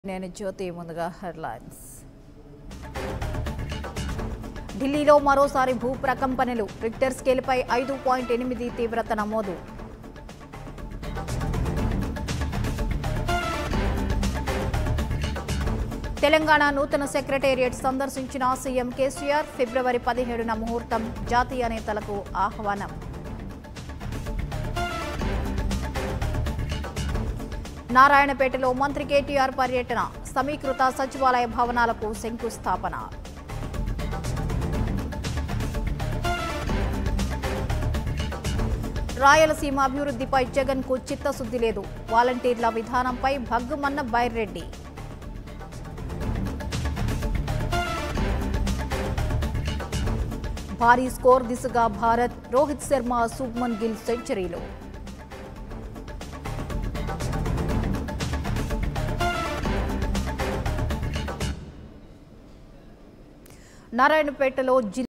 నేను జ్యోతి ముందుగా హెడ్లైన్స్ ఢిల్లీలో మరోసారి భూ ప్రకంపనలు రిక్టర్ స్కేల్పై ఐదు పాయింట్ ఎనిమిది తీవ్రత నమోదు తెలంగాణ నూతన సెక్రటేరియట్ సందర్శించిన సీఎం కేసీఆర్ ఫిబ్రవరి పదిహేడున ముహూర్తం జాతీయ నేతలకు ఆహ్వానం నారాయణపేటలో మంత్రి కేటీఆర్ పర్యటన సమీకృత సచివాలయ భవనాలకు శంకుస్థాపన రాయలసీమ అభివృద్ధిపై జగన్ కు చిత్తశుద్ధి లేదు వాలంటీర్ల విధానంపై భగ్గుమన్న బైర్రెడ్డి భారీ స్కోర్ దిశగా భారత్ రోహిత్ శర్మ శుభ్మన్ గిల్ సెంచరీలు నారాయణపేటలో జిల్లా